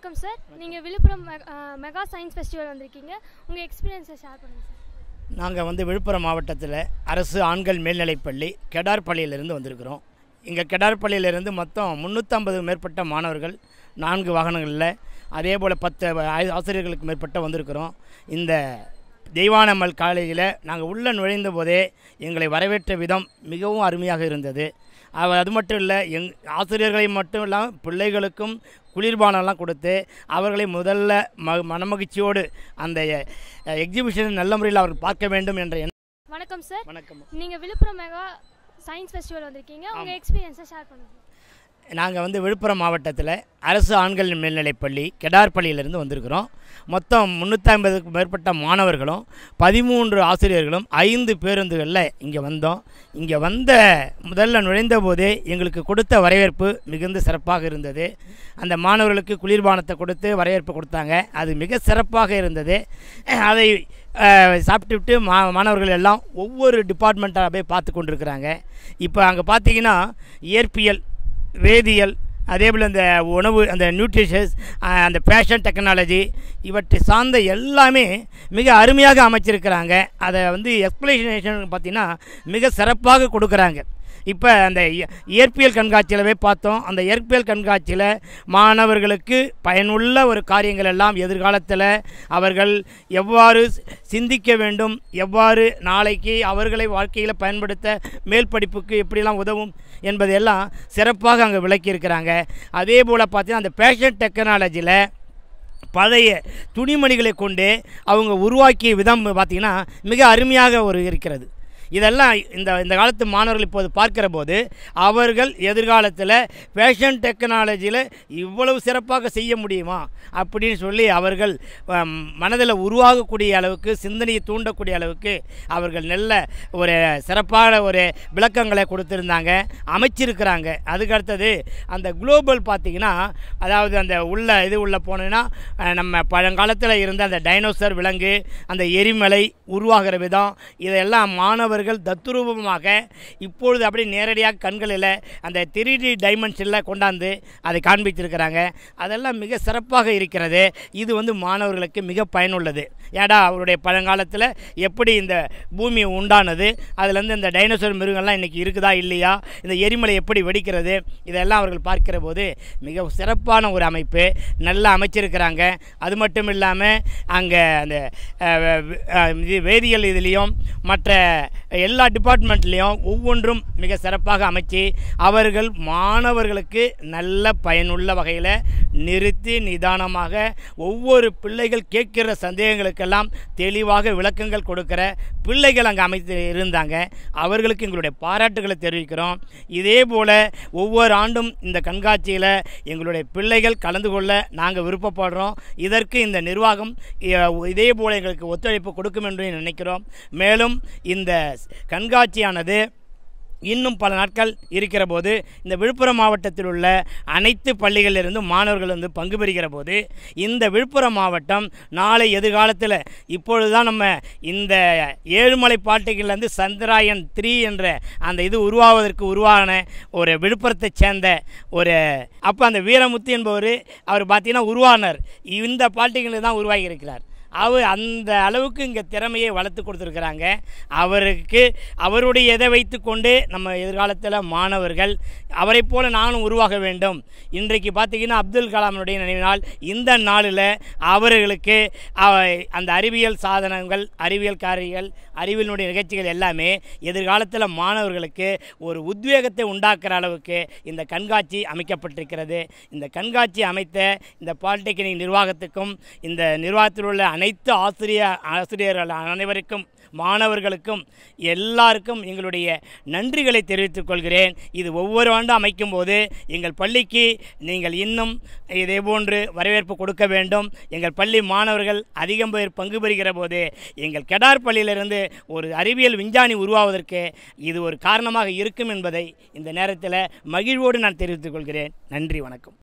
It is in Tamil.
வணக்கம் சார் நீங்கள் விழுப்புரம் மெ- ஆ, மெகா சயின்ஸ் ஃபெஸ்டிவல் வந்திருக்கீங்க உங்கள் எக்ஸ்பீரியன்ஸை ஷேர் பண்ணுங்கள் சார் நாங்கள் வந்து விழுப்புரம் மாவட்டத்தில் அரசு ஆண்கள் மேல்நிலைப்பள்ளி கெடார்பள்ளியிலிருந்து வந்திருக்கிறோம் இங்கே கெடார்பள்ளியிலிருந்து மொத்தம் முந்நூற்றம்பது மேற்பட்ட மாணவர்கள் நான்கு வாகனங்களில் அதே போல் பத்து ஆ- ஆசிரியர்களுக்கு மேற்பட்ட வந்திருக்கிறோம் இந்த தெய்வானம்மல் காலேஜில் நாங்கள் உள்ளே நுழைந்த போதே எங்களை வரவேற்ற விதம் மிகவும் அருமையாக இருந்தது அவ அது மட்டும் இல்லை எங் ஆசிரியர்களை மட்டும் இல்லாமல் பிள்ளைகளுக்கும் குளிர்பானம்லாம் கொடுத்து அவர்களை முதல்ல ம மனமகிழ்ச்சியோடு அந்த எக்ஸிபிஷன் நல்ல முறையில் அவர் பார்க்க வேண்டும் என்ற எண்ணம் வணக்கம் சார் வணக்கம் நீங்கள் விழுப்புரம் மெகா சயின்ஸ் ஃபெஸ்டிவல் வந்திருக்கீங்க உங்கள் எக்ஸ்பீரியன்ஸை ஷேர் பண்ணுங்கள் நாங்கள் வந்து விழுப்புரம் மாவட்டத்தில் அரசு ஆண்கள் மேல்நிலைப்பள்ளி கெடார்பள்ளியிலிருந்து வந்திருக்கிறோம் மொத்தம் முந்நூற்றம்பதுக்கு மேற்பட்ட மாணவர்களும் பதிமூன்று ஆசிரியர்களும் ஐந்து பேருந்துகளில் இங்கே வந்தோம் இங்கே வந்த முதல்ல நுழைந்த போதே எங்களுக்கு கொடுத்த வரவேற்பு மிகுந்த சிறப்பாக இருந்தது அந்த மாணவர்களுக்கு குளிர்பானத்தை கொடுத்து வரவேற்பு கொடுத்தாங்க அது மிக சிறப்பாக இருந்தது அதை அஹ், சாப்பிட்டுவிட்டு மா மாணவர்கள் எல்லாம் ஒவ்வொரு டிபார்ட்மெண்ட்டாக போய் பார்த்து கொண்டிருக்கிறாங்க இப்போ அங்கே பார்த்தீங்கன்னா இயற்பியல் வேதியியல் அதே போல் இந்த உணவு அந்த நியூட்ரிஷஸ் அந்த ஃபேஷன் டெக்னாலஜி இவற்றை சார்ந்த எல்லாமே மிக அருமையாக அமைச்சிருக்கிறாங்க அதை வந்து எக்ஸ்பிளேஷனேஷன் பார்த்திங்கன்னா மிக சிறப்பாக கொடுக்குறாங்க இப்போ அந்த இய- இயற்பியல் கண்காட்சியிலவே பார்த்தோம் அந்த இயற்பியல் கண்காட்சியில் மாணவர்களுக்கு பயனுள்ள ஒரு காரியங்கள் எல்லாம் எதிர்காலத்தில் அவர்கள் எவ்வாறு சி- சிந்திக்க வேண்டும் எவ்வாறு நாளைக்கு அவர்களை வாழ்க்கையில் பயன்படுத்த மேல் படிப்புக்கு எப்படிலாம் உதவும் என்பதையெல்லாம் சிறப்பாக அங்கே விளக்கியிருக்கிறாங்க அதே போல் பார்த்தீங்கன்னா அந்த ஃபேஷன் டெக்னாலஜியில் பழைய துணிமணிகளை கொண்டு அவங்க உருவாக்கிய விதம் பார்த்திங்கன்னா மிக அருமையாக ஒரு இருக்கிறது இதெல்லாம் இந்த இந்த காலத்து மாணவர்கள் இப்போது பார்க்கிற போது அவர்கள் எதிர்காலத்தில் ஃபேஷன் டெக்னாலஜியில் இவ்வளவு சிறப்பாக செய்ய முடியுமா அப்படின்னு சொல்லி அவர்கள் மனதில் உருவாகக்கூடிய அளவுக்கு சிந்தனையை தூண்டக்கூடிய அளவுக்கு அவர்கள் நல்ல ஒரு சிறப்பான ஒரு விளக்கங்களை கொடுத்துருந்தாங்க அமைச்சிருக்கிறாங்க அதுக்கு அடுத்தது அந்த குளோபல் பார்த்திங்கன்னா அதாவது அந்த உள்ள இது உள்ள போனோன்னா அஹ், நம்ம பழங்காலத்தில் இருந்த அந்த டைனோசர் விலங்கு அந்த எரிமலை உருவாகிற விதம் இதெல்லாம் மாணவர்கள் தத்துரூபமாக இப்பொழுது அப்படியே நேரடியாக கண்களில் அந்த த்ரீ டி டைமென்ஷனில் கொண்டாந்து அதை காண்பித்திருக்கிறாங்க அதெல்லாம் மிக சிறப்பாக இருக்கிறது இது வந்து மாணவர்களுக்கு மிக பயனுள்ளது ஏடா அவருடைய பழங்காலத்தில் எப்படி இந்த பூமி உண்டானது அதுலேருந்து இந்த டைனோசர் மிருகங்கள்லாம் இன்றைக்கி இருக்குதா இல்லையா இந்த எரிமலை எப்படி வெடிக்கிறது இதெல்லாம் அவர்கள் பார்க்கிற போது மிக சிறப்பான ஒரு அமைப்பு நல்லா அமைச்சிருக்கிறாங்க அது மட்டும் இல்லாமல் அங்கே அந்த அஹ், வே- அஹ், இது வேதியியல் இதுலேயும் மற்ற எல்லா டிபார்ட்மெண்ட்லேயும் ஒவ்வொன்றும் மிக சிறப்பாக அமைச்சு அவர்கள் மாணவர்களுக்கு நல்ல பயனுள்ள வகையில் நிறுத்தி நிதானமாக ஒவ்வொரு பிள்ளைகள் கேட்கிற சந்தேகங்களுக்கெல்லாம் தெளிவாக விளக்கங்கள் கொடுக்கிற பிள்ளைகள் அங்கே அமைத்து இருந்தாங்க அவர்களுக்கு எங்களுடைய பாராட்டுகளை தெரிவிக்கிறோம் இதே போல் ஒவ்வொரு ஆண்டும் இந்த கண்காட்சியில் எங்களுடைய பிள்ளைகள் கலந்து கொள்ள நாங்கள் விருப்பப்படுறோம் இதற்கு இந்த நிர்வாகம் இ- இதே போல் எங்களுக்கு ஒத்துழைப்பு கொடுக்கும் என்று நினைக்கிறோம் மேலும் இந்த கண்காட்சியானது இன்னும் பல நாட்கள் இருக்கிற போது இந்த விழுப்புரம் மாவட்டத்தில் உள்ள அனைத்து பள்ளிகளிலிருந்து மாணவர்கள் வந்து பங்கு பெறுகிற போது இந்த விழுப்புரம் மாவட்டம் நாளை எதிர்காலத்தில் இப்பொழுது தான் நம்ம இந்த ஏழுமலை பாட்டுகள்லேருந்து சந்திராயன் த்ரீ என்ற அந்த இது உருவாவதற்கு உருவான ஒரு விழுப்புரத்தைச் சேர்ந்த ஒரு அப்போ அந்த வீரமுத்து என்பவர் அவர் பார்த்தீங்கன்னா உருவானார் இந்த பாட்டுகளில் தான் உருவாகி இருக்கிறார் அவர் அந்த அளவுக்கு இங்கே திறமையை வளர்த்து கொடுத்துருக்குறாங்க அவருக்கு அவருடைய இதை வைத்துக்கொண்டு நம்ம எதிர்காலத்தில் மாணவர்கள் அவரைப் போல நானும் உருவாக வேண்டும் இன்றைக்கு பார்த்தீங்கன்னா அப்துல் கலாமினுடைய நினைவினால் இந்த நாளில் அவர்களுக்கு அவ- அந்த அறிவியல் சாதனங்கள் அறிவியல் காரியங்கள் அறிவியலினுடைய நிகழ்ச்சிகள் எல்லாமே எதிர்காலத்தில் மாணவர்களுக்கு ஒரு உத்வேகத்தை உண்டாக்குற அளவுக்கு இந்த கண்காட்சி அமைக்கப்பட்டிருக்கிறது இந்த கண்காட்சி அமைத்த இந்த பாலிடெக்னிக் நிர்வாகத்துக்கும் இந்த நிர்வாகத்தில் உள்ள அனைத்து ஆசிரியர் ஆசிரியர்கள் அனைவருக்கும் மாணவர்களுக்கும் எல்லாருக்கும் எங்களுடைய நன்றிகளை தெரிவித்துக் கொள்கிறேன் இது ஒவ்வொரு ஆண்டும் அமைக்கும் போது எங்கள் பள்ளிக்கு நீங்கள் இன்னும் இதே போன்று வரவேற்பு கொடுக்க வேண்டும் எங்கள் பள்ளி மாணவர்கள் அதிகம் பேர் பங்கு பெறுகிற போது எங்கள் கெடார் பள்ளியிலிருந்து ஒரு அறிவியல் விஞ்ஞானி உருவாவதற்கு இது ஒரு காரணமாக இருக்கும் என்பதை இந்த நேரத்தில் மகிழ்வோடு நான் தெரிவித்துக் கொள்கிறேன் நன்றி வணக்கம்